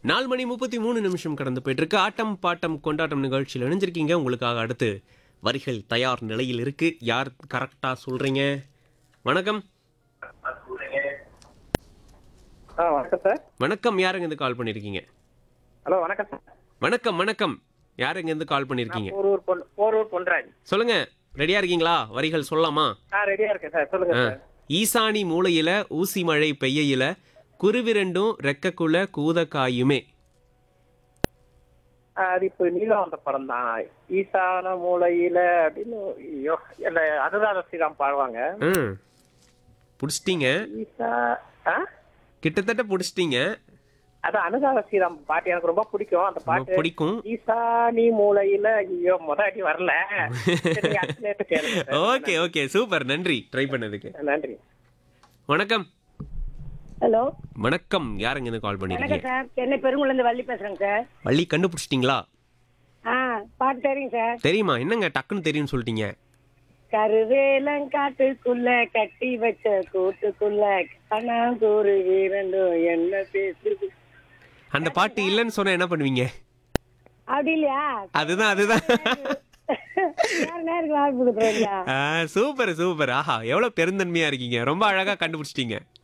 நாலு மணி முப்பத்தி மூணு நிமிஷம் கடந்து போயிட்டு இருக்கு ஆட்டம் பாட்டம் கொண்டாட்டம் நிகழ்ச்சியில் இணைஞ்சிருக்கீங்க உங்களுக்காக அடுத்து வரிகள் தயார் நிலையில் இருக்கு யார் கரெக்டா சொல்றீங்க வணக்கம் ஆ வணக்கம் சார் வணக்கம் யாருங்க இருந்து கால் பண்ணிருக்கீங்க ஹலோ வணக்கம் சார் வணக்கம் வணக்கம் யாருங்க இருந்து கால் பண்ணிருக்கீங்க போரூர் பொன் போரூர் பொன்ராஜ் சொல்லுங்க ரெடியா இருக்கீங்களா வரிகள் சொல்லலாமா ஆ ரெடியா இருக்கேன் சார் சொல்லுங்க ஆ. சார் ஈசானி மூலையில ஊசி மழை பெய்யையில குருவிரண்டும் ரெக்கக்குள்ள கூதக்காயுமே ஆ, அது இப்போ நீலம் வந்த படம் தான் ஈசான மூலையில அப்படின்னு ஐயோ இல்ல அனுராத ஸ்ரீராம் பாடுவாங்க ம் பிடிச்சிட்டீங்க ஈசா ஆ கிட்டத்தட்ட பிடிச்சிட்டீங்க அது அனுராத ஸ்ரீராம் பாட்டு எனக்கு ரொம்ப பிடிக்கும் அந்த ரொம்ப பாட்டு பிடிக்கும் ஈசானி மூலையில ஐயோ முத அடி வரல சரி, நீங்க அடுத்த நேரத்து கேளுங்க சார். ஓகே ஓகே சூப்பர் நன்றி ட்ரை பண்ணதுக்கு நன்றி வணக்கம் ஹலோ வணக்கம் யாருங்க இருந்து கால் வணக்கம் பண்ணிருக்கீங்க சார் சென்னை பெருங்குளந்து வள்ளி பேசுறேங்க சார் வள்ளி கண்டுபிடிச்சிட்டீங்களா ஆ பாட்டு தெரியும் சார் தெரியுமா என்னங்க டக்குன்னு தெரியும்னு சொல்லிட்டீங்க கருவேலங்காட்டுக்குள்ள கட்டி வச்ச கூட்டுக்குள்ள கண்ணாங்கூறு வீரண்டும் என்ன பேசுது அந்த பாட்டு இல்லைன்னு சொன்னா என்ன பண்ணுவீங்க அப்படி இல்லையா அதுதான் அதுதான் வேற நேருக்கு வாய்ப்பு கொடுக்குறீங்களா சூப்பர் சூப்பர் ஆஹா எவ்வளவு பெருந்தன்மையா இருக்கீங்க ரொம்ப அழகா கண்டுபிடிச்சிட்டீங்க